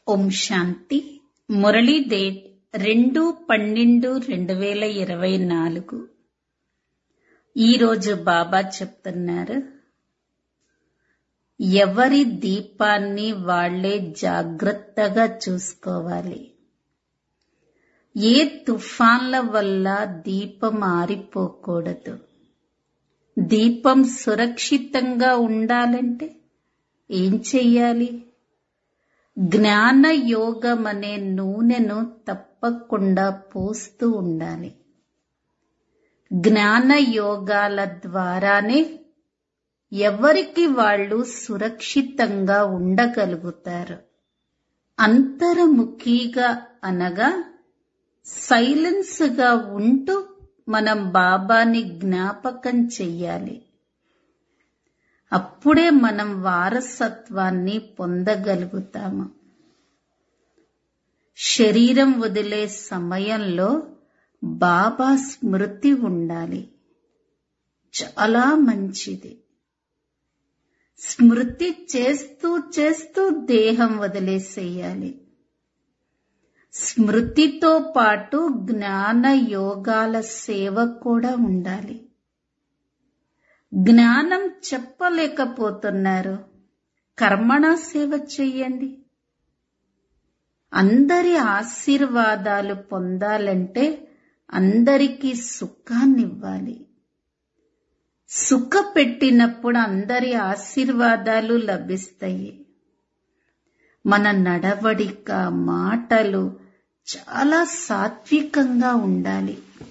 ఓం శాంతి Murali date రెండు పన్నెండు రెండు వేల ఇరవై నాలుగు ఈరోజు బాబా చెప్తున్నారు ఎవరి దీపాన్ని వాళ్లే జాగ్రత్తగా చూసుకోవాలి ఏ తుఫాన్ల వల్ల దీపం ఆరిపోకూడదు దీపం సురక్షితంగా ఉండాలంటే ఏం చెయ్యాలి జ్ఞాన యోగం అనే నూనెను తప్పకుండా పోస్తూ ఉండాలి జ్ఞాన యోగాల ద్వారానే ఎవరికి వాళ్ళు సురక్షితంగా ఉండగలుగుతారు అంతర్ముఖిగా అనగా సైలెన్స్ గా ఉంటూ మనం బాబాని జ్ఞాపకం చెయ్యాలి అప్పుడే మనం వారసత్వాన్ని పొందగలుగుతాము శరీరం వదిలే సమయంలో బాబా స్మృతి ఉండాలి చాలా మంచిది స్మృతి చేస్తూ చేస్తూ దేహం వదిలేసేయాలి స్మృతితో పాటు జ్ఞాన యోగాల సేవ కూడా ఉండాలి జ్ఞానం చెప్పలేకపోతున్నారు కర్మణ సేవ చెయ్యండి అందరి ఆశీర్వాదాలు పొందాలంటే అందరికీ సుఖాన్నివ్వాలి సుఖ పెట్టినప్పుడు అందరి ఆశీర్వాదాలు లభిస్తాయి మన నడవడిక మాటలు చాలా సాత్వికంగా ఉండాలి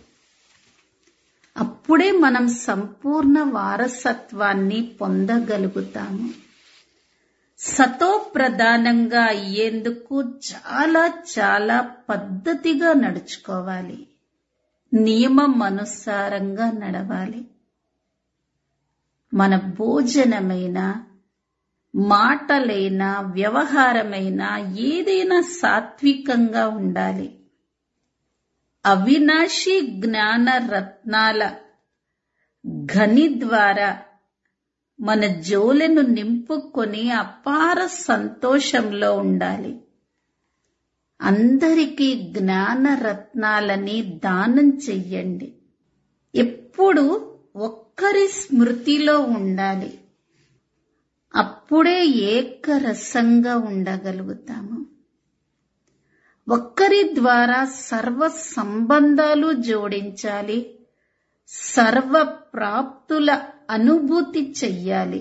అప్పుడే మనం సంపూర్ణ వారసత్వాన్ని పొందగలుగుతాము సతో ప్రధానంగా అయ్యేందుకు చాలా చాలా పద్ధతిగా నడుచుకోవాలి నియమం అనుసారంగా నడవాలి మన భోజనమైన మాటలైనా వ్యవహారమైనా ఏదైనా సాత్వికంగా ఉండాలి అవినాశి జ్ఞాన రత్నాల ఘని ద్వారా మన జోలెను నింపుకొని అపార సంతోషంలో ఉండాలి అందరికీ జ్ఞాన రత్నాలని దానం చెయ్యండి ఎప్పుడు ఒక్కరి స్మృతిలో ఉండాలి అప్పుడే ఏకరసంగా ఉండగలుగుతాము ఒక్కరి ద్వారా సర్వ సంబంధాలు జోడించాలి సర్వ ప్రాప్తుల అనుభూతి చెయ్యాలి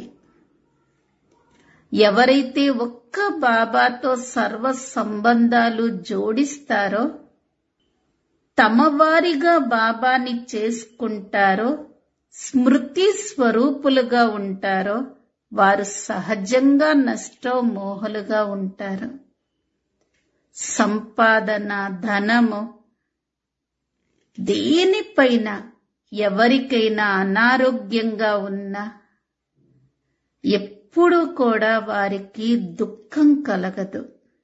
ఎవరైతే ఒక్క బాబాతో సర్వ సంబంధాలు జోడిస్తారో తమ వారిగా బాబాని చేసుకుంటారో స్మృతి స్వరూపులుగా ఉంటారో వారు సహజంగా నష్టమోహలుగా ఉంటారు సంపాదన ధనము దేనిపైన ఎవరికైనా అనారోగ్యంగా ఉన్నా ఎప్పుడు కూడా వారికి దుఃఖం కలగదు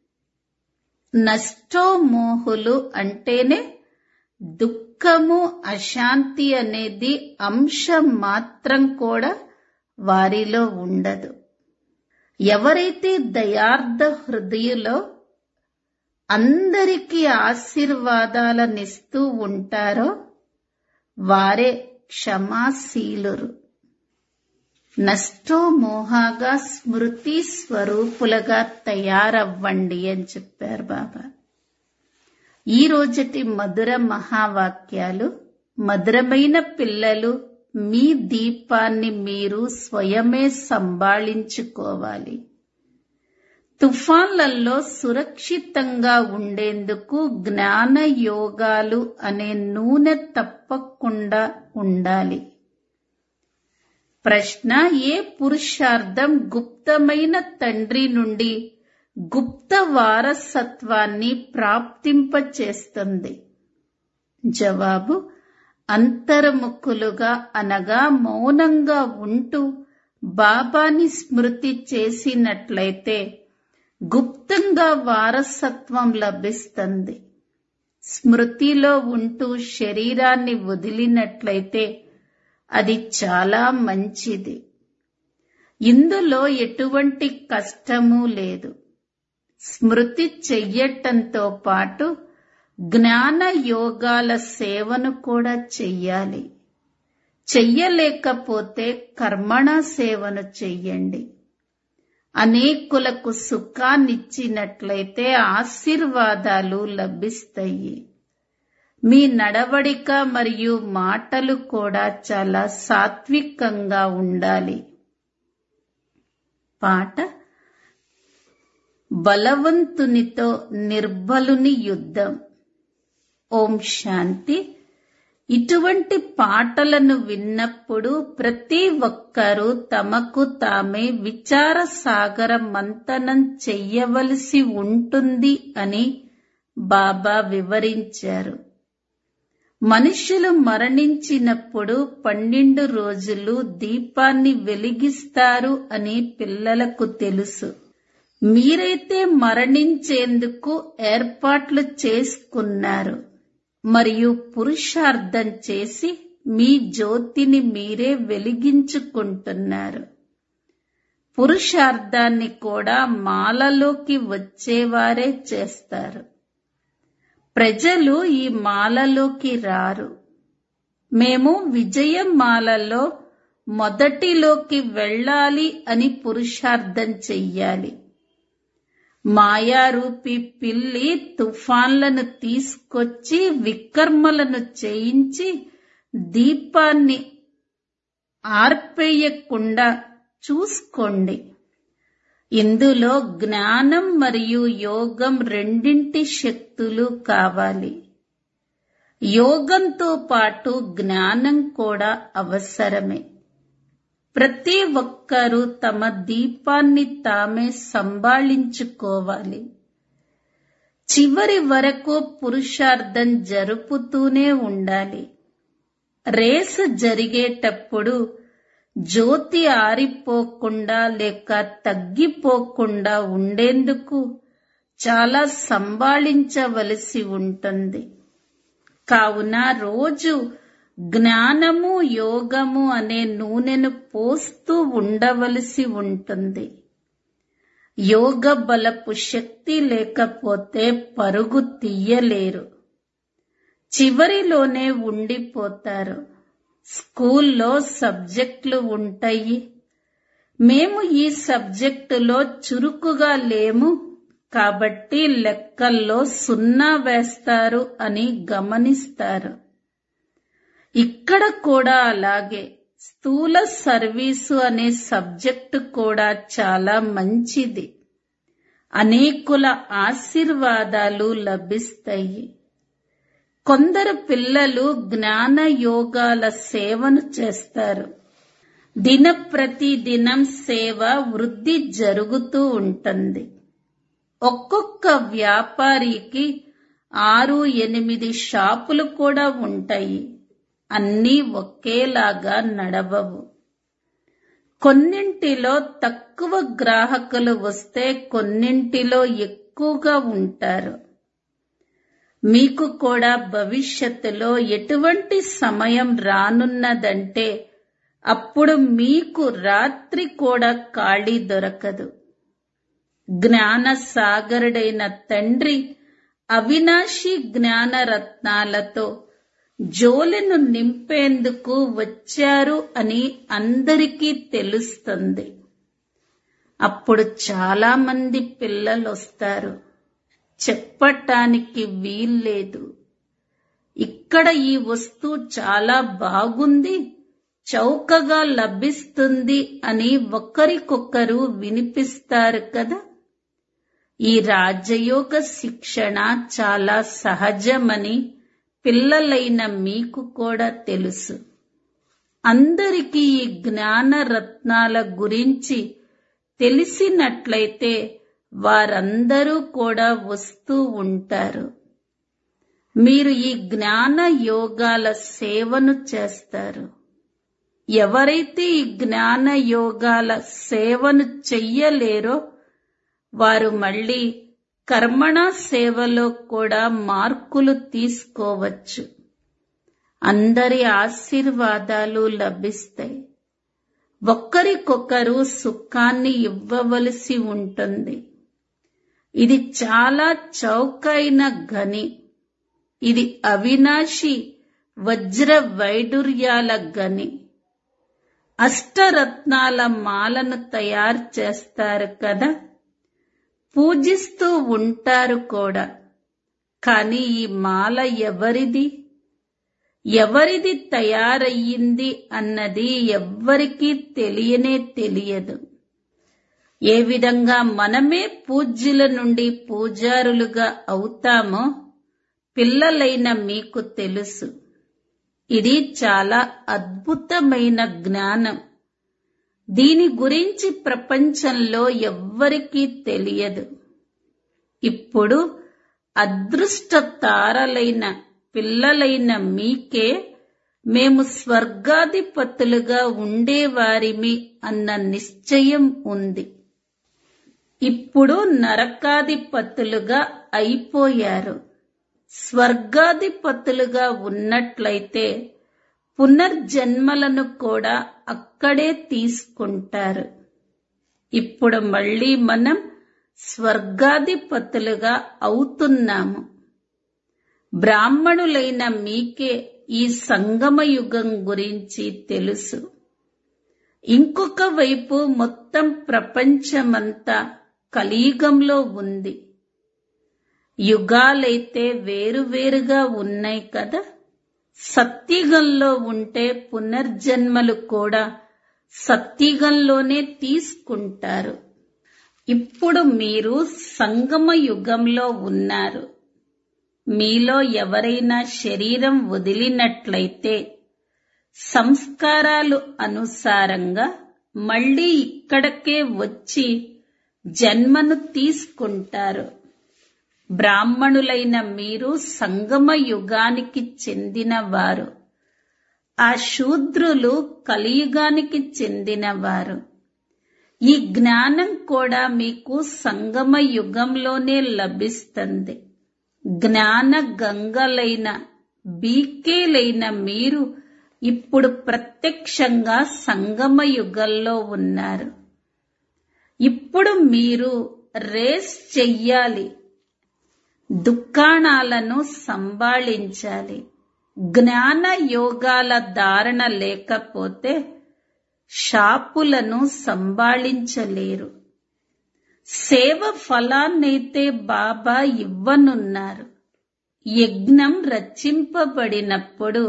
నష్టోమోహులు అంటేనే దుఃఖము అశాంతి అనేది అంశం మాత్రం కూడా వారిలో ఉండదు ఎవరైతే దయార్థ హృదయులో అందరికీ ఆశీర్వాదాలనిస్తూ ఉంటారో వారే క్షమాశీలురు నష్టోమోహాగా స్మృతి స్వరూపులుగా తయారవ్వండి అని చెప్పారు బాబా ఈ రోజటి మధుర మహావాక్యాలు మధురమైన పిల్లలు మీ దీపాన్ని మీరు స్వయమే సంభాళించుకోవాలి తుఫాన్లలో సురక్షితంగా ఉండేందుకు జ్ఞాన యోగాలు అనే నూనె తప్పకుండా ఉండాలి ప్రశ్న ఏ పురుషార్థం గుప్తమైన తండ్రి నుండి గుప్త వారసత్వాన్ని ప్రాప్తింపచేస్తుంది జవాబు అంతర్ముఖులుగా అనగా మౌనంగా ఉంటూ బాబాని స్మృతి చేసినట్లయితే గుప్తంగా వారసత్వం లభిస్తుంది స్మృతిలో ఉంటూ శరీరాన్ని వదిలినట్లయితే అది చాలా మంచిది ఇందులో ఎటువంటి కష్టము లేదు స్మృతి చెయ్యటంతో పాటు జ్ఞాన యోగాల సేవను కూడా చెయ్యాలి చెయ్యలేకపోతే కర్మణ సేవను చెయ్యండి అనేకులకు సుఖాన్నిచ్చినట్లయితే ఆశీర్వాదాలు లభిస్తాయి మీ నడవడిక మరియు మాటలు కూడా చాలా సాత్వికంగా ఉండాలి పాట బలవంతునితో నిర్బలుని యుద్ధం ఓం శాంతి ఇటువంటి పాటలను విన్నప్పుడు ప్రతి ఒక్కరూ తమకు తామే విచార సాగర మంతనం చెయ్యవలసి ఉంటుంది అని బాబా వివరించారు మనుషులు మరణించినప్పుడు పన్నెండు రోజులు దీపాన్ని వెలిగిస్తారు అని పిల్లలకు తెలుసు మీరైతే మరణించేందుకు ఏర్పాట్లు చేసుకున్నారు మరియు పురుషార్థం చేసి మీ జ్యోతిని మీరే వెలిగించుకుంటున్నారు పురుషార్థాన్ని కూడా మాలలోకి వచ్చేవారే చేస్తారు ప్రజలు ఈ మాలలోకి రారు మేము విజయమాలలో మొదటిలోకి వెళ్ళాలి అని పురుషార్థం చెయ్యాలి మాయారూపి పిల్లి తుఫాన్లను తీసుకొచ్చి వికర్మలను చేయించి దీపాన్ని ఆర్పేయకుండా చూసుకోండి ఇందులో జ్ఞానం మరియు యోగం రెండింటి శక్తులు కావాలి యోగంతో పాటు జ్ఞానం కూడా అవసరమే ప్రతి ఒక్కరూ తమ దీపాన్ని తామే సంభాళించుకోవాలి చివరి వరకు పురుషార్థం జరుపుతూనే ఉండాలి రేసు జరిగేటప్పుడు జ్యోతి ఆరిపోకుండా లేక తగ్గిపోకుండా ఉండేందుకు చాలా సంభాళించవలసి ఉంటుంది కావున రోజు జ్ఞానము యోగము అనే నూనెను పోస్తూ ఉండవలసి ఉంటుంది యోగ బలపు శక్తి లేకపోతే పరుగు తీయలేరు చివరిలోనే ఉండిపోతారు స్కూల్లో సబ్జెక్టులు ఉంటాయి మేము ఈ సబ్జెక్టులో చురుకుగా లేము కాబట్టి లెక్కల్లో సున్నా వేస్తారు అని గమనిస్తారు ఇక్కడ కూడా అలాగే స్థూల సర్వీసు అనే సబ్జెక్టు కూడా చాలా మంచిది అనేకుల ఆశీర్వాదాలు లభిస్తాయి కొందరు పిల్లలు జ్ఞాన యోగాల సేవను చేస్తారు దిన ప్రతి దినం సేవ వృద్ధి జరుగుతూ ఉంటుంది ఒక్కొక్క వ్యాపారికి ఆరు ఎనిమిది షాపులు కూడా ఉంటాయి అన్నీ ఒకేలాగా నడవవు కొన్నింటిలో తక్కువ గ్రాహకులు వస్తే కొన్నింటిలో ఎక్కువగా ఉంటారు మీకు కూడా భవిష్యత్తులో ఎటువంటి సమయం రానున్నదంటే అప్పుడు మీకు రాత్రి కూడా ఖాళీ దొరకదు జ్ఞాన సాగరుడైన తండ్రి అవినాశి జ్ఞాన రత్నాలతో జోలెను నింపేందుకు వచ్చారు అని అందరికీ తెలుస్తుంది అప్పుడు చాలా మంది పిల్లలు వస్తారు చెప్పటానికి వీల్లేదు ఇక్కడ ఈ వస్తువు చాలా బాగుంది చౌకగా లభిస్తుంది అని ఒకరికొకరు వినిపిస్తారు కదా ఈ రాజయోగ శిక్షణ చాలా సహజమని పిల్లలైన మీకు కూడా తెలుసు అందరికీ ఈ జ్ఞాన రత్నాల గురించి తెలిసినట్లయితే వారందరూ కూడా వస్తూ ఉంటారు మీరు ఈ జ్ఞాన యోగాల సేవను చేస్తారు ఎవరైతే ఈ జ్ఞాన యోగాల సేవను చెయ్యలేరో వారు మళ్ళీ కర్మణ సేవలో కూడా మార్కులు తీసుకోవచ్చు అందరి ఆశీర్వాదాలు లభిస్తాయి ఒక్కరికొకరు సుఖాన్ని ఇవ్వవలసి ఉంటుంది ఇది చాలా చౌకైన గని ఇది అవినాశి వజ్ర వైడూర్యాల గని అష్టరత్నాల మాలను తయారు చేస్తారు కదా పూజిస్తూ ఉంటారు కూడా కానీ ఈ మాల ఎవరిది ఎవరిది తయారయ్యింది అన్నది ఎవ్వరికీ తెలియనే తెలియదు ఏ విధంగా మనమే పూజ్యుల నుండి పూజారులుగా అవుతామో పిల్లలైన మీకు తెలుసు ఇది చాలా అద్భుతమైన జ్ఞానం దీని గురించి ప్రపంచంలో ఎవ్వరికీ తెలియదు ఇప్పుడు అదృష్ట తారలైన పిల్లలైన మీకే మేము స్వర్గాధిపతులుగా ఉండేవారిమి అన్న నిశ్చయం ఉంది ఇప్పుడు నరకాధిపతులుగా అయిపోయారు స్వర్గాధిపతులుగా ఉన్నట్లయితే పునర్జన్మలను కూడా అక్కడే తీసుకుంటారు ఇప్పుడు మళ్ళీ మనం స్వర్గాధిపతులుగా అవుతున్నాము బ్రాహ్మణులైన మీకే ఈ సంగమ యుగం గురించి తెలుసు ఇంకొక వైపు మొత్తం ప్రపంచమంతా కలియుగంలో ఉంది యుగాలైతే వేరువేరుగా ఉన్నాయి కదా సత్యుగంలో ఉంటే పునర్జన్మలు కూడా సత్యుగంలోనే తీసుకుంటారు ఇప్పుడు మీరు సంగమ యుగంలో ఉన్నారు మీలో ఎవరైనా శరీరం వదిలినట్లయితే సంస్కారాలు అనుసారంగా మళ్ళీ ఇక్కడకే వచ్చి జన్మను తీసుకుంటారు బ్రాహ్మణులైన మీరు సంగమ యుగానికి చెందినవారు ఆ శూద్రులు కలియుగానికి చెందినవారు ఈ జ్ఞానం కూడా మీకు సంగమ యుగంలోనే లభిస్తుంది జ్ఞాన గంగలైన బీకేలైన మీరు ఇప్పుడు ప్రత్యక్షంగా సంగమ యుగంలో ఉన్నారు ఇప్పుడు మీరు రేస్ చెయ్యాలి దుకాణాలను సంభాళించాలి జ్ఞాన యోగాల ధారణ లేకపోతే షాపులను సంభాళించలేరు సేవ ఫలాన్నైతే బాబా ఇవ్వనున్నారు యజ్ఞం రచింపబడినప్పుడు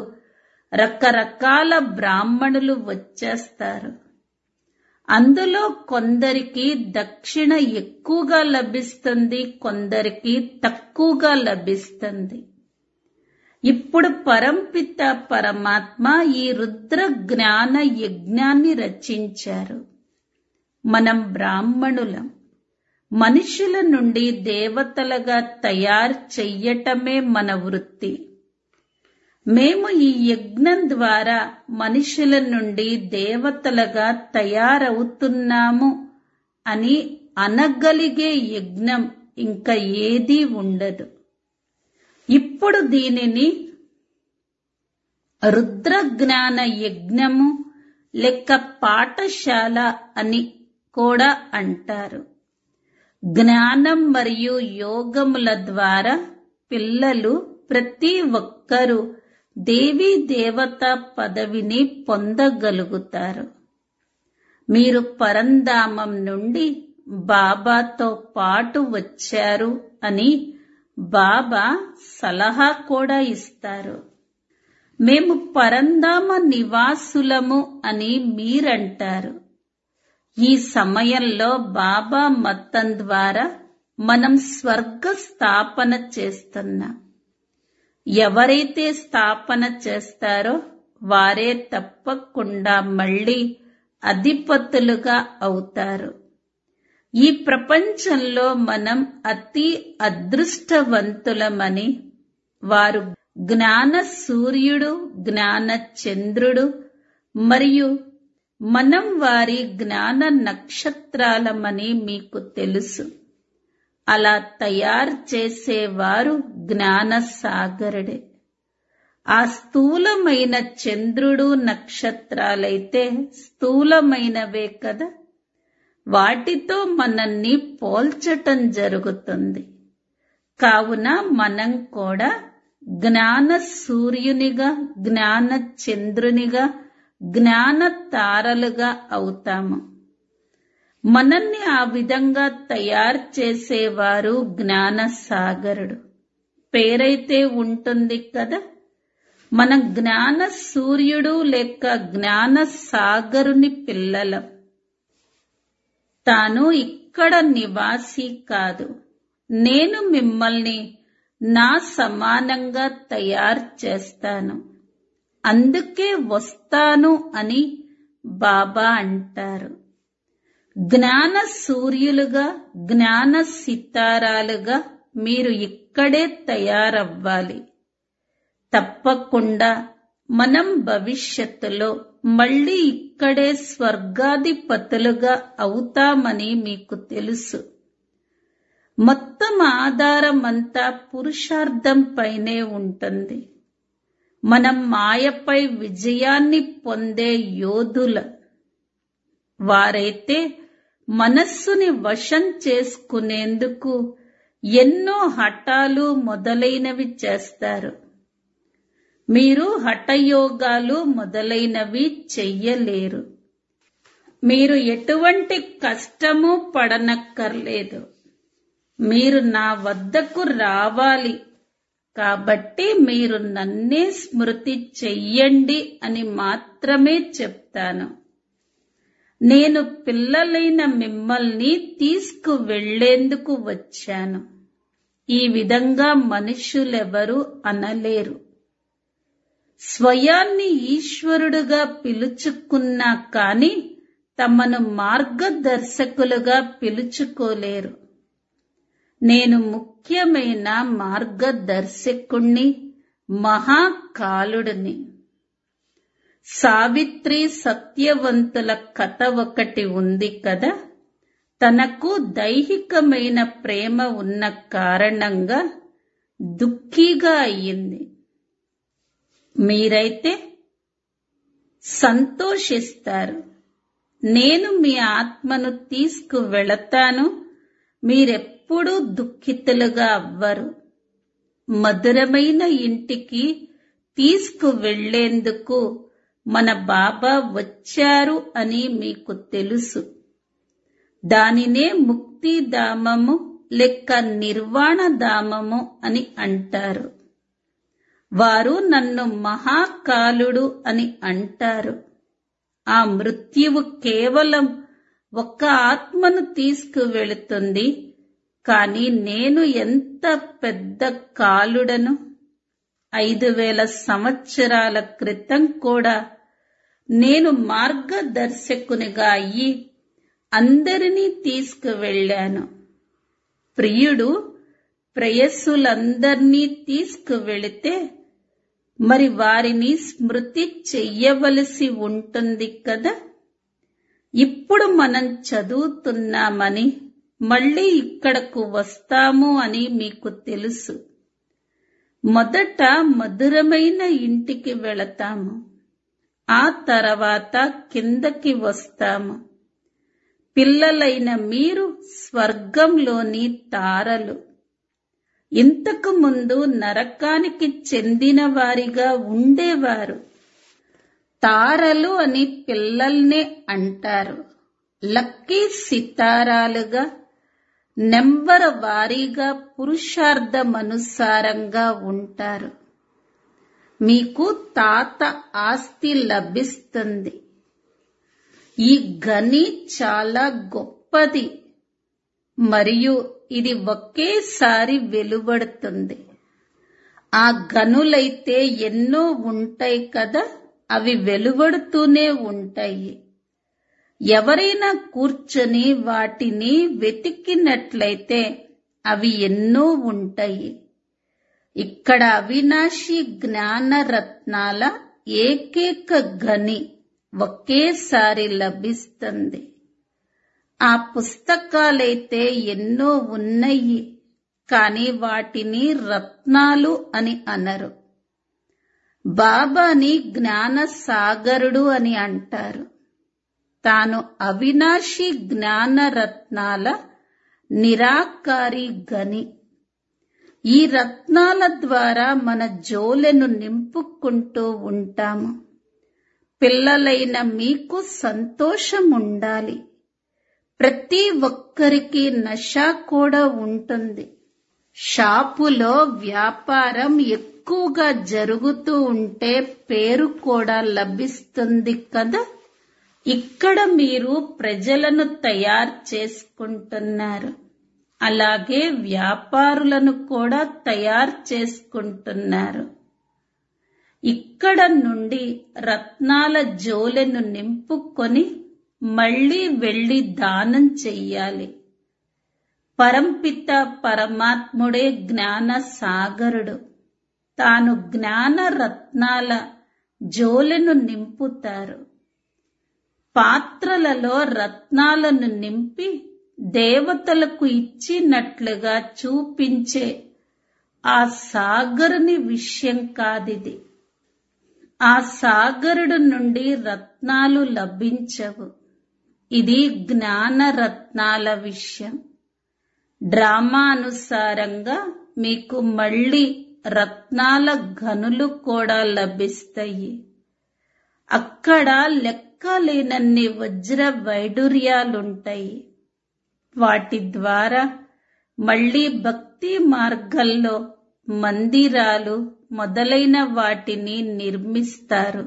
రకరకాల బ్రాహ్మణులు వచ్చేస్తారు అందులో కొందరికి దక్షిణ ఎక్కువగా లభిస్తుంది కొందరికి తక్కువగా లభిస్తుంది ఇప్పుడు పరంపిత పరమాత్మ ఈ రుద్ర జ్ఞాన యజ్ఞాన్ని రచించారు మనం బ్రాహ్మణులం మనుషుల నుండి దేవతలుగా తయారు చెయ్యటమే మన వృత్తి మేము ఈ యజ్ఞం ద్వారా మనుషుల నుండి దేవతలుగా తయారవుతున్నాము అని అనగలిగే యజ్ఞం ఇంకా ఏదీ ఉండదు ఇప్పుడు దీనిని రుద్ర జ్ఞాన యజ్ఞము లెక్క పాఠశాల అని కూడా అంటారు జ్ఞానం మరియు యోగముల ద్వారా పిల్లలు ప్రతి ఒక్కరూ దేవీ దేవత పదవిని పొందగలుగుతారు మీరు పరంధామం నుండి బాబాతో పాటు వచ్చారు అని బాబా సలహా కూడా ఇస్తారు మేము పరంధామ నివాసులము అని మీరంటారు ఈ సమయంలో బాబా మతం ద్వారా మనం స్వర్గ స్థాపన చేస్తున్నాం ఎవరైతే స్థాపన చేస్తారో వారే తప్పకుండా మళ్ళీ అధిపతులుగా అవుతారు ఈ ప్రపంచంలో మనం అతి అదృష్టవంతులమని వారు జ్ఞాన సూర్యుడు జ్ఞాన చంద్రుడు మరియు మనం వారి జ్ఞాన నక్షత్రాలమని మీకు తెలుసు అలా తయారు చేసేవారు జ్ఞాన సాగరుడే ఆ స్థూలమైన చంద్రుడు నక్షత్రాలైతే స్థూలమైనవే కదా వాటితో మనల్ని పోల్చటం జరుగుతుంది కావున మనం కూడా జ్ఞాన సూర్యునిగా జ్ఞాన చంద్రునిగా జ్ఞాన తారలుగా అవుతాము మనల్ని ఆ విధంగా తయారు చేసేవారు జ్ఞాన సాగరుడు పేరైతే ఉంటుంది కదా మన జ్ఞాన సూర్యుడు లేక జ్ఞాన సాగరుని పిల్లలం తాను ఇక్కడ నివాసి కాదు నేను మిమ్మల్ని నా సమానంగా తయారు చేస్తాను అందుకే వస్తాను అని బాబా అంటారు జ్ఞాన సూర్యులుగా జ్ఞాన సితారాలుగా మీరు ఇక్కడే తయారవ్వాలి తప్పకుండా మనం భవిష్యత్తులో మళ్ళీ ఇక్కడే స్వర్గాధిపతులుగా అవుతామని మీకు తెలుసు మొత్తం ఆధారం అంతా పురుషార్థం పైనే ఉంటుంది మనం మాయపై విజయాన్ని పొందే యోధుల వారైతే మనస్సుని వశం చేసుకునేందుకు ఎన్నో హఠాలు మొదలైనవి చేస్తారు మీరు హఠయోగాలు మొదలైనవి చెయ్యలేరు మీరు ఎటువంటి కష్టము పడనక్కర్లేదు మీరు నా వద్దకు రావాలి కాబట్టి మీరు నన్నే స్మృతి చెయ్యండి అని మాత్రమే చెప్తాను నేను పిల్లలైన మిమ్మల్ని తీసుకు వెళ్లేందుకు వచ్చాను ఈ విధంగా మనుషులెవరు అనలేరు స్వయాన్ని ఈశ్వరుడుగా పిలుచుకున్నా కాని తమను మార్గదర్శకులుగా పిలుచుకోలేరు నేను ముఖ్యమైన మార్గదర్శకుణ్ణి మహాకాలుడిని సావిత్రి సత్యవంతుల కథ ఒకటి ఉంది కదా తనకు దైహికమైన ప్రేమ ఉన్న కారణంగా దుఃఖీగా అయ్యింది మీరైతే సంతోషిస్తారు నేను మీ ఆత్మను తీసుకు వెళతాను మీరెప్పుడూ దుఃఖితులుగా అవ్వరు మధురమైన ఇంటికి తీసుకు వెళ్లేందుకు మన బాబా వచ్చారు అని మీకు తెలుసు దానినే ముక్తిధామము లెక్క నిర్వాణధామము అని అంటారు వారు నన్ను మహాకాలుడు అని అంటారు ఆ మృత్యువు కేవలం ఒక్క ఆత్మను తీసుకువెళుతుంది కాని నేను ఎంత పెద్ద కాలుడను ఐదు వేల సంవత్సరాల క్రితం కూడా నేను మార్గదర్శకునిగా అయ్యి అందరినీ తీసుకువెళ్ళాను ప్రియుడు ప్రేయస్సులందర్నీ తీసుకువెళితే మరి వారిని స్మృతి చెయ్యవలసి ఉంటుంది కదా ఇప్పుడు మనం చదువుతున్నామని మళ్ళీ ఇక్కడకు వస్తాము అని మీకు తెలుసు మొదట మధురమైన ఇంటికి వెళతాము ఆ తర్వాత కిందకి వస్తాము పిల్లలైన మీరు స్వర్గంలోని తారలు ఇంతకు ముందు నరకానికి చెందిన వారిగా ఉండేవారు తారలు అని పిల్లల్నే అంటారు లక్కీ సితారాలుగా నెంబర్ వారీగా పురుషార్థమనుసారంగా ఉంటారు మీకు తాత ఆస్తి లభిస్తుంది ఈ గని చాలా గొప్పది మరియు ఇది ఒకేసారి వెలువడుతుంది ఆ గనులైతే ఎన్నో ఉంటాయి కదా అవి వెలువడుతూనే ఉంటాయి ఎవరైనా కూర్చొని వాటిని వెతికినట్లయితే అవి ఎన్నో ఉంటాయి ఇక్కడ అవినాశి జ్ఞాన రత్నాల ఏకైక గని ఒకేసారి లభిస్తుంది ఆ పుస్తకాలైతే ఎన్నో ఉన్నాయి కాని వాటిని రత్నాలు అని అనరు బాబాని జ్ఞాన సాగరుడు అని అంటారు తాను అవినాశి జ్ఞాన రత్నాల నిరాకారి గని ఈ రత్నాల ద్వారా మన జోలెను నింపుకుంటూ ఉంటాము పిల్లలైన మీకు సంతోషం ఉండాలి ప్రతి ఒక్కరికి నష కూడా ఉంటుంది షాపులో వ్యాపారం ఎక్కువగా జరుగుతూ ఉంటే పేరు కూడా లభిస్తుంది కదా ఇక్కడ మీరు ప్రజలను తయారు చేసుకుంటున్నారు అలాగే వ్యాపారులను కూడా తయారు చేసుకుంటున్నారు ఇక్కడ నుండి రత్నాల జోలెను నింపుకొని మళ్ళీ వెళ్లి దానం చెయ్యాలి పరంపిత పరమాత్ముడే జ్ఞాన సాగరుడు తాను జ్ఞాన రత్నాల జోలెను నింపుతారు పాత్రలలో రత్నాలను నింపి దేవతలకు ఇచ్చినట్లుగా చూపించే ఆ సాగరుని విషయం కాదిది ఆ సాగరుడు నుండి రత్నాలు లభించవు ఇది జ్ఞాన రత్నాల విషయం డ్రామా అనుసారంగా మీకు మళ్ళీ రత్నాల గనులు కూడా లభిస్తాయి అక్కడ లెక్కలేనన్ని వజ్ర వైడూర్యాలుంటాయి వాటి ద్వారా మళ్ళీ భక్తి మార్గంలో మందిరాలు మొదలైన వాటిని నిర్మిస్తారు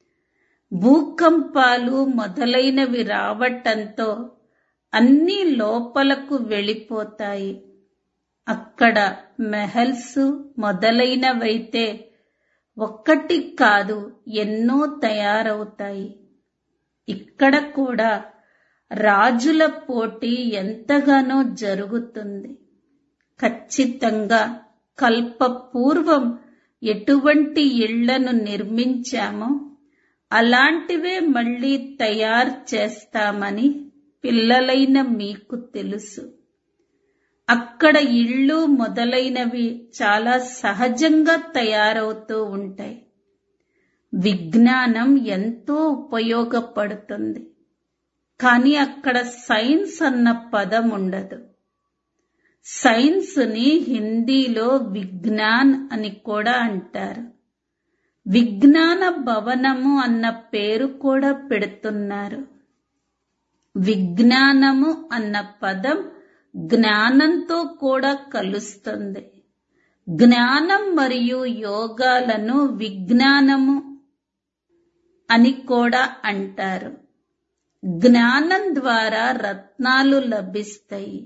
భూకంపాలు మొదలైనవి రావటంతో అన్ని లోపలకు వెళ్ళిపోతాయి అక్కడ మెహల్స్ మొదలైనవైతే ఒక్కటి కాదు ఎన్నో తయారవుతాయి ఇక్కడ కూడా రాజుల పోటీ ఎంతగానో జరుగుతుంది ఖచ్చితంగా కల్పపూర్వం ఎటువంటి ఇళ్లను నిర్మించామో అలాంటివే మళ్ళీ తయారు చేస్తామని పిల్లలైన మీకు తెలుసు అక్కడ ఇళ్ళు మొదలైనవి చాలా సహజంగా తయారవుతూ ఉంటాయి విజ్ఞానం ఎంతో ఉపయోగపడుతుంది కానీ అక్కడ సైన్స్ అన్న పదం ఉండదు సైన్స్ ని హిందీలో విజ్ఞాన్ అని కూడా అంటారు విజ్ఞాన భవనము అన్న పేరు కూడా పెడుతున్నారు విజ్ఞానము అన్న పదం జ్ఞానంతో కూడా కలుస్తుంది జ్ఞానం మరియు యోగాలను విజ్ఞానము అని కూడా అంటారు జ్ఞానం ద్వారా రత్నాలు లభిస్తాయి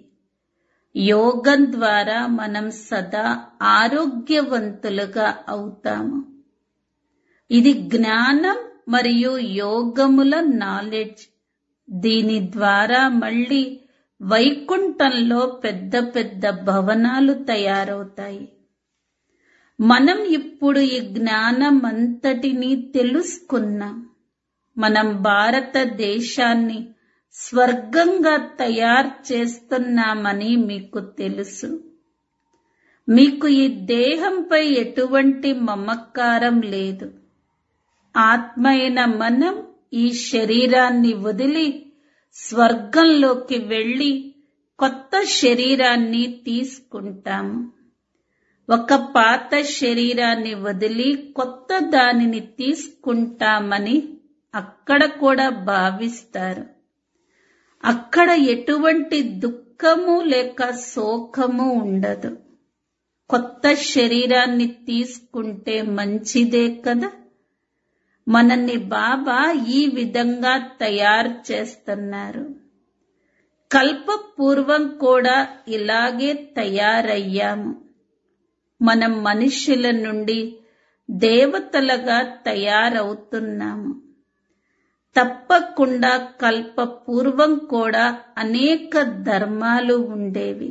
యోగం ద్వారా మనం సదా ఆరోగ్యవంతులుగా అవుతాము ఇది జ్ఞానం మరియు యోగముల నాలెడ్జ్ దీని ద్వారా మళ్ళీ వైకుంఠంలో పెద్ద పెద్ద భవనాలు తయారవుతాయి మనం ఇప్పుడు ఈ జ్ఞానం అంతటినీ తెలుసుకున్నాం మనం భారతదేశాన్ని స్వర్గంగా తయారు చేస్తున్నామని మీకు తెలుసు మీకు ఈ దేహంపై ఎటువంటి మమకారం లేదు ఆత్మ అయిన మనం ఈ శరీరాన్ని వదిలి స్వర్గంలోకి వెళ్ళి కొత్త శరీరాన్ని తీసుకుంటాము ఒక పాత శరీరాన్ని వదిలి కొత్త దానిని తీసుకుంటామని అక్కడ కూడా భావిస్తారు అక్కడ ఎటువంటి దుఃఖము లేక శోకము ఉండదు కొత్త శరీరాన్ని తీసుకుంటే మంచిదే కదా మనల్ని బాబా ఈ విధంగా తయారు చేస్తున్నారు కల్పపూర్వం కూడా ఇలాగే తయారయ్యాము మనం మనుషుల నుండి దేవతలుగా తయారవుతున్నాము తప్పకుండా కల్పపూర్వం కూడా అనేక ధర్మాలు ఉండేవి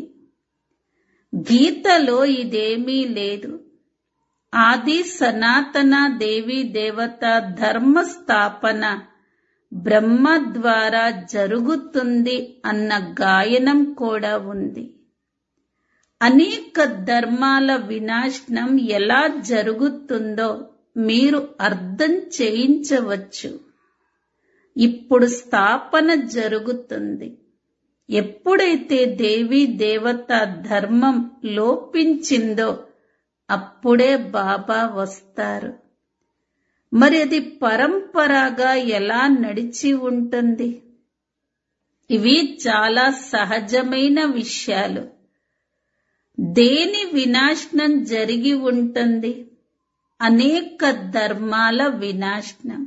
గీతలో ఇదేమీ లేదు ఆది సనాతన దేవి దేవత ధర్మ స్థాపన బ్రహ్మ ద్వారా జరుగుతుంది అన్న గాయనం కూడా ఉంది అనేక ధర్మాల వినాశనం ఎలా జరుగుతుందో మీరు అర్థం చేయించవచ్చు ఇప్పుడు స్థాపన జరుగుతుంది ఎప్పుడైతే దేవీ దేవత ధర్మం లోపించిందో అప్పుడే బాబా వస్తారు మరి అది పరంపరాగా ఎలా నడిచి ఉంటుంది ఇవి చాలా సహజమైన విషయాలు దేని వినాశనం జరిగి ఉంటుంది అనేక ధర్మాల వినాశనం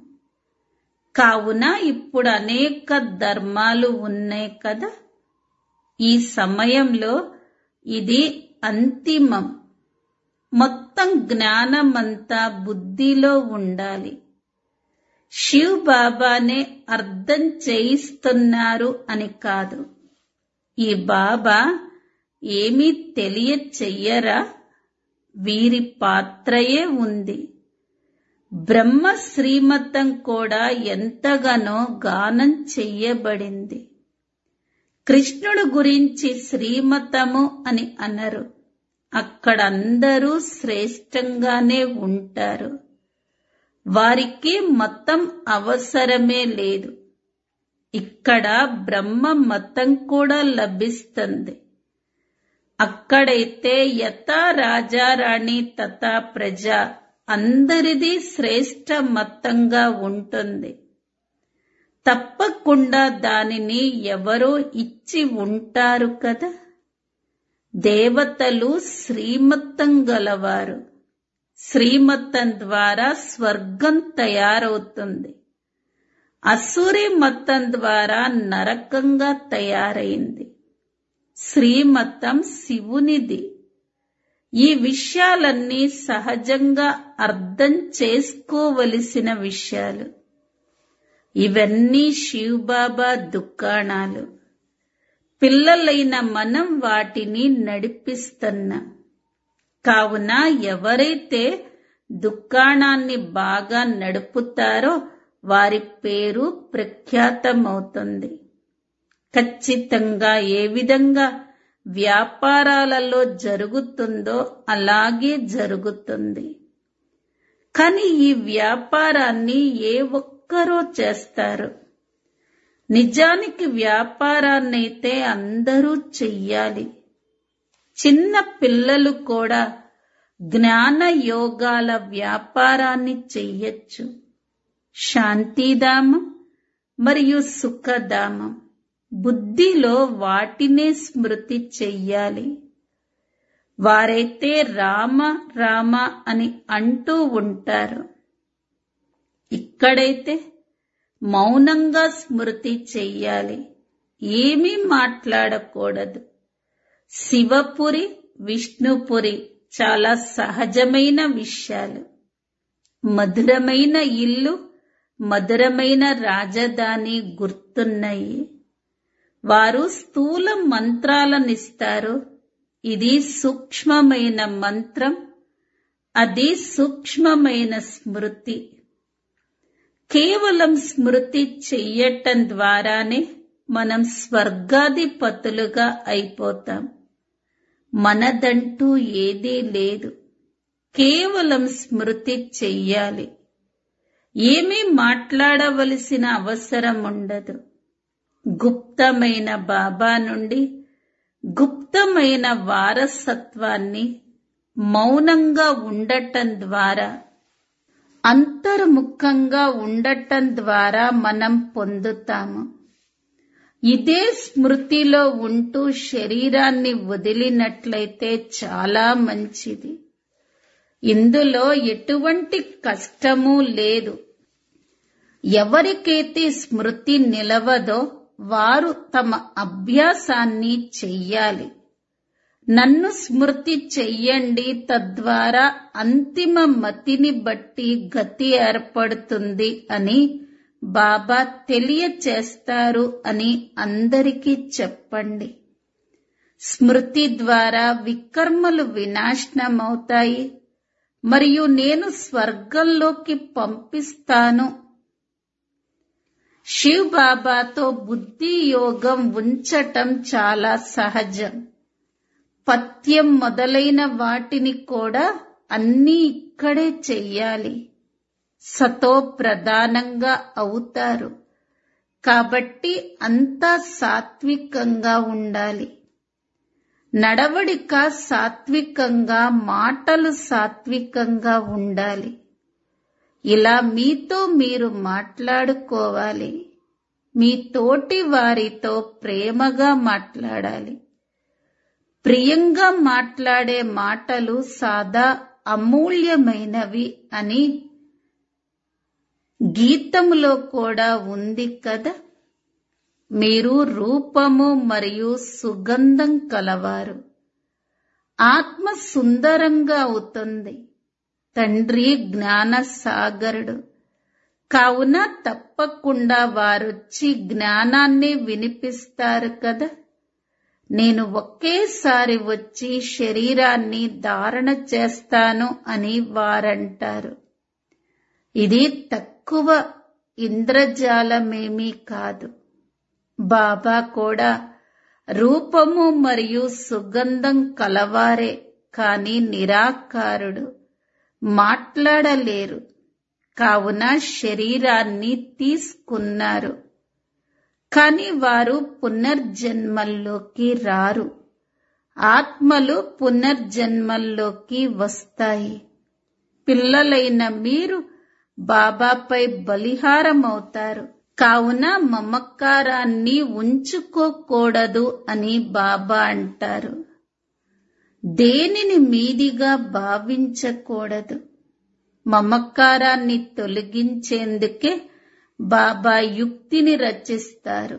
కావున ఇప్పుడు అనేక ధర్మాలు ఉన్నాయి కదా ఈ సమయంలో ఇది అంతిమం మొత్తం జ్ఞానమంతా బుద్ధిలో ఉండాలి శివ్ బాబానే అర్థం చేయిస్తున్నారు అని కాదు ఈ బాబా ఏమీ తెలియచెయ్యరా వీరి పాత్రయే ఉంది బ్రహ్మ శ్రీమతం కూడా ఎంతగానో గానం చెయ్యబడింది కృష్ణుడు గురించి శ్రీమతము అని అనరు అక్కడ అందరూ శ్రేష్టంగానే ఉంటారు వారికి మతం అవసరమే లేదు ఇక్కడ బ్రహ్మ మతం కూడా లభిస్తుంది అక్కడైతే యథా రాజారాణి తథా ప్రజ అందరిది శ్రేష్ట మతంగా ఉంటుంది తప్పకుండా దానిని ఎవరో ఇచ్చి ఉంటారు కదా దేవతలు శ్రీమతం గలవారు శ్రీమతం ద్వారా స్వర్గం తయారవుతుంది అసూరి మతం ద్వారా నరకంగా తయారైంది శ్రీమతం శివునిది ఈ విషయాలన్నీ సహజంగా అర్థం చేసుకోవలసిన విషయాలు ఇవన్నీ శివబాబా దుకాణాలు పిల్లలైన మనం వాటిని నడిపిస్తున్నాం కావున ఎవరైతే దుకాణాన్ని బాగా నడుపుతారో వారి పేరు ప్రఖ్యాతమవుతుంది ఖచ్చితంగా ఏ విధంగా వ్యాపారాలలో జరుగుతుందో అలాగే జరుగుతుంది కానీ ఈ వ్యాపారాన్ని ఏ ఒక్కరో చేస్తారు నిజానికి వ్యాపారాన్నైతే అందరూ చెయ్యాలి చిన్న పిల్లలు కూడా జ్ఞాన యోగాల వ్యాపారాన్ని చెయ్యొచ్చు శాంతిధామం మరియు సుఖధామం బుద్ధిలో వాటినే స్మృతి చెయ్యాలి వారైతే రామ రామ అని అంటూ ఉంటారు ఇక్కడైతే మౌనంగా స్మృతి చెయ్యాలి ఏమీ మాట్లాడకూడదు శివపురి విష్ణుపురి చాలా సహజమైన విషయాలు మధురమైన ఇల్లు మధురమైన రాజధాని గుర్తున్నాయి వారు స్థూల మంత్రాలనిస్తారు ఇది సూక్ష్మమైన మంత్రం అది సూక్ష్మమైన స్మృతి కేవలం స్మృతి చెయ్యటం ద్వారానే మనం స్వర్గాధిపతులుగా అయిపోతాం మనదంటూ ఏదీ లేదు కేవలం స్మృతి చెయ్యాలి ఏమీ మాట్లాడవలసిన అవసరం ఉండదు గుప్తమైన బాబా నుండి గుప్తమైన వారసత్వాన్ని మౌనంగా ఉండటం ద్వారా అంతర్ముఖంగా ఉండటం ద్వారా మనం పొందుతాము ఇదే స్మృతిలో ఉంటూ శరీరాన్ని వదిలినట్లయితే చాలా మంచిది ఇందులో ఎటువంటి కష్టము లేదు ఎవరికైతే స్మృతి నిలవదో వారు తమ అభ్యాసాన్ని చెయ్యాలి నన్ను స్మృతి చెయ్యండి తద్వారా అంతిమ మతిని బట్టి గతి ఏర్పడుతుంది అని బాబా తెలియచేస్తారు అని అందరికీ చెప్పండి స్మృతి ద్వారా వికర్మలు వినాశనమవుతాయి మరియు నేను స్వర్గంలోకి పంపిస్తాను శివ్ బాబాతో బుద్ధి యోగం ఉంచటం చాలా సహజం పథ్యం మొదలైన వాటిని కూడా అన్నీ ఇక్కడే చెయ్యాలి సతో ప్రధానంగా అవుతారు కాబట్టి అంతా సాత్వికంగా ఉండాలి నడవడిక సాత్వికంగా మాటలు సాత్వికంగా ఉండాలి ఇలా మీతో మీరు మాట్లాడుకోవాలి మీ తోటి వారితో ప్రేమగా మాట్లాడాలి ప్రియంగా మాట్లాడే మాటలు సాదా అమూల్యమైనవి అని గీతములో కూడా ఉంది కదా మీరు రూపము మరియు సుగంధం కలవారు ఆత్మ సుందరంగా అవుతుంది తండ్రి జ్ఞాన సాగరుడు కావున తప్పకుండా వారొచ్చి జ్ఞానాన్ని వినిపిస్తారు కదా నేను ఒకేసారి వచ్చి శరీరాన్ని ధారణ చేస్తాను అని వారంటారు ఇది తక్కువ ఇంద్రజాలమేమీ కాదు బాబా కూడా రూపము మరియు సుగంధం కలవారే కాని నిరాకారుడు మాట్లాడలేరు కావున శరీరాన్ని తీసుకున్నారు కాని వారు పునర్జన్మల్లోకి రారు ఆత్మలు పునర్జన్మల్లోకి వస్తాయి పిల్లలైన మీరు బాబాపై బలిహారమవుతారు కావున మమకారాన్ని ఉంచుకోకూడదు అని బాబా అంటారు దేనిని మీదిగా భావించకూడదు మమకారాన్ని తొలగించేందుకే బాబా యుక్తిని రచిస్తారు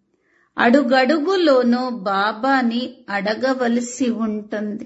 అడుగడుగులోనూ బాబాని అడగవలసి ఉంటుంది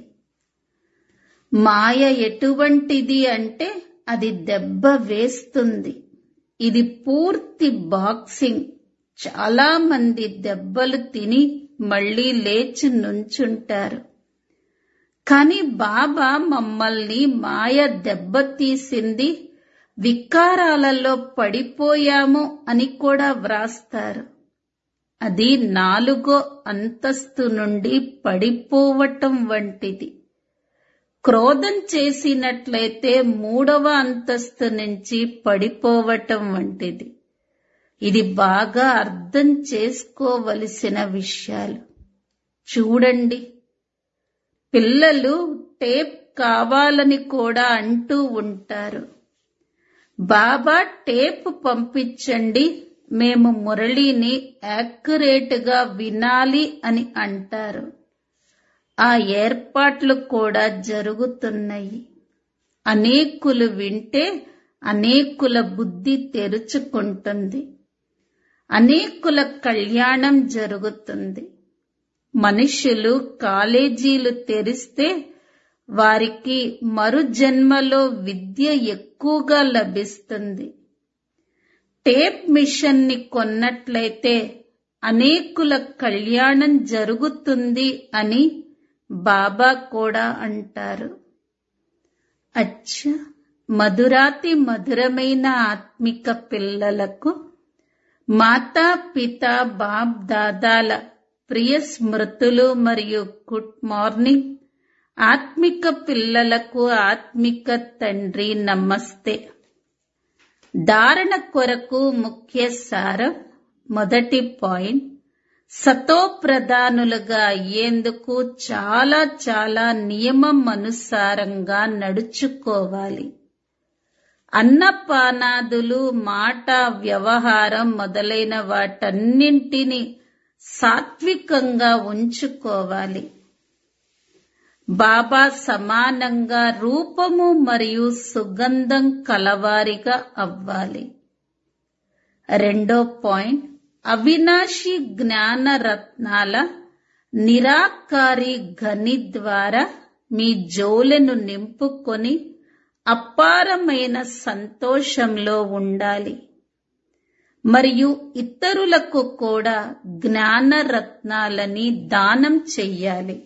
మాయ ఎటువంటిది అంటే అది దెబ్బ వేస్తుంది ఇది పూర్తి బాక్సింగ్ చాలా మంది దెబ్బలు తిని మళ్ళీ లేచి నుంచుంటారు కాని బాబా మమ్మల్ని మాయ దెబ్బతీసింది వికారాలలో పడిపోయాము అని కూడా వ్రాస్తారు అది నాలుగో అంతస్తు నుండి పడిపోవటం వంటిది క్రోధం చేసినట్లయితే మూడవ అంతస్తు నుంచి పడిపోవటం వంటిది ఇది బాగా అర్థం చేసుకోవలసిన విషయాలు చూడండి పిల్లలు టేప్ కావాలని కూడా అంటూ ఉంటారు బాబా టేప్ పంపించండి మేము మురళిని యాక్యురేట్ గా వినాలి అని అంటారు ఆ ఏర్పాట్లు కూడా జరుగుతున్నాయి అనేకులు వింటే అనేకుల బుద్ధి తెరుచుకుంటుంది అనేకుల కళ్యాణం జరుగుతుంది మనుషులు కాలేజీలు తెరిస్తే వారికి మరు జన్మలో విద్య ఎక్కువగా లభిస్తుంది టేప్ మిషన్ ని కొన్నట్లయితే అనేకుల కళ్యాణం జరుగుతుంది అని బాబా కూడా అంటారు అచ్చ మధురాతి మధురమైన ఆత్మిక పిల్లలకు మాతా పిత బాబ్ దాదాల ప్రియ స్మృతులు మరియు గుడ్ మార్నింగ్ ఆత్మిక పిల్లలకు ఆత్మిక తండ్రి నమస్తే ధారణ కొరకు ముఖ్య సారం మొదటి పాయింట్ సతో ప్రధానులుగా అయ్యేందుకు చాలా చాలా నియమం అనుసారంగా నడుచుకోవాలి అన్నపానాదులు మాట వ్యవహారం మొదలైన వాటన్నింటినీ సాత్వికంగా ఉంచుకోవాలి బాబా సమానంగా రూపము మరియు సుగంధం కలవారిగా అవ్వాలి రెండో పాయింట్ అవినాశి జ్ఞాన రత్నాల నిరాకారి గని ద్వారా మీ జోలెను నింపుకొని అపారమైన సంతోషంలో ఉండాలి మరియు ఇతరులకు కూడా జ్ఞాన రత్నాలని దానం చెయ్యాలి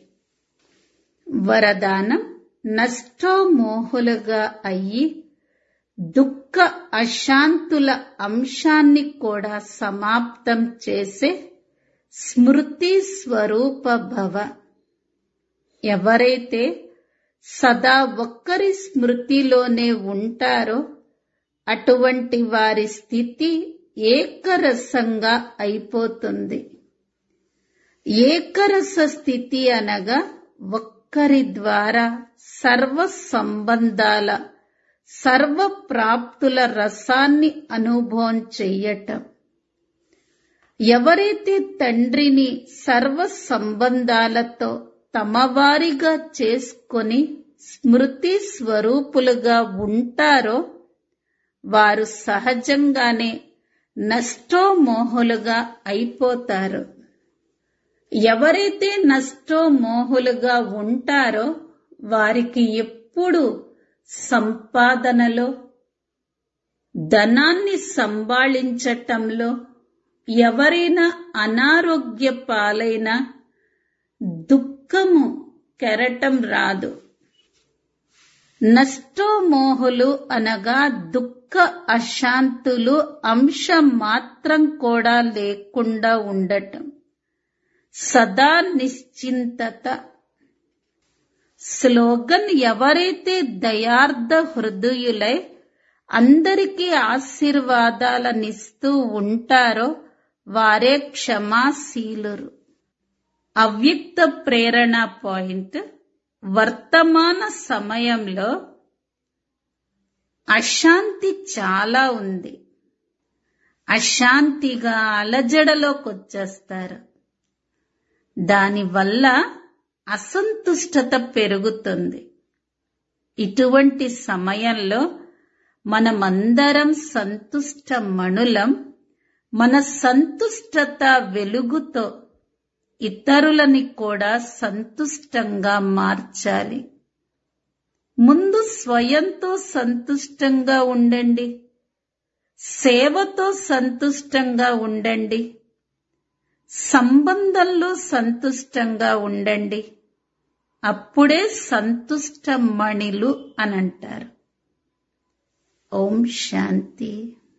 వరదానం నష్టోమోహులుగా అయ్యి దుఃఖ అశాంతుల అంశాన్ని కూడా సమాప్తం చేసే స్మృతి స్వరూప భవ ఎవరైతే సదా ఒక్కరి స్మృతిలోనే ఉంటారో అటువంటి వారి స్థితి ఏకరసంగా అయిపోతుంది ఏకరస స్థితి అనగా ఒక్కరి ద్వారా సర్వ సంబంధాల సర్వ ప్రాప్తుల రసాన్ని అనుభవం చెయ్యటం ఎవరైతే తండ్రిని సర్వ సంబంధాలతో తమవారిగా చేసుకొని స్మృతి స్వరూపులుగా ఉంటారో వారు సహజంగానే నష్టోమోహులుగా అయిపోతారు ఎవరైతే నష్టోమోహులుగా ఉంటారో వారికి ఎప్పుడు సంపాదనలో ధనాన్ని సంభాళించటంలో ఎవరైనా అనారోగ్య పాలైన దుఃఖము కెరటం రాదు నష్టోమోహులు అనగా దుఃఖ అశాంతులు అంశం మాత్రం కూడా లేకుండా ఉండటం సదా నిశ్చింతత స్లోగన్ ఎవరైతే దయార్థ హృదయులై అందరికీ ఆశీర్వాదాలనిస్తూ ఉంటారో వారే క్షమాశీలురు అవ్యక్త ప్రేరణ పాయింట్ వర్తమాన సమయంలో అశాంతి చాలా ఉంది అశాంతిగా అలజడలోకి వచ్చేస్తారు దానివల్ల అసంతుష్టత పెరుగుతుంది ఇటువంటి సమయంలో మనమందరం సంతుష్ట మణులం మన సంతుష్టత వెలుగుతో ఇతరులని కూడా సంతుష్టంగా మార్చాలి ముందు స్వయంతో సంతుష్టంగా ఉండండి సేవతో సంతుష్టంగా ఉండండి సంబంధంలో సంతుష్టంగా ఉండండి అప్పుడే సంతుష్ట మణిలు అనంటారు ఓం శాంతి